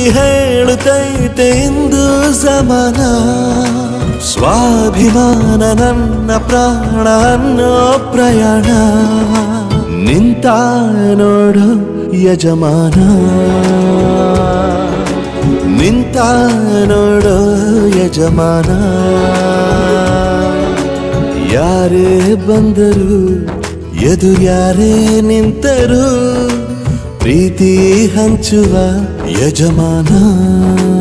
ಹೇಳುತ್ತೈತೆ ಇಂದು ಸಮಾನ ಸ್ವಾಭಿಮಾನ ನನ್ನ ಪ್ರಾಣ ಅನ್ನೋ ಪ್ರಯಾಣ ನಿಂತ ನೋಡು ಯಜಮಾನ ನಿಂತ ನೋಡು ಯಜಮಾನ ಯಾರೇ ಬಂದರು ಎದುರು ಯಾರೇ ನಿಂತರು ಪ್ರೀತಿ ಹಂಚುವ ಯಜಮಾನ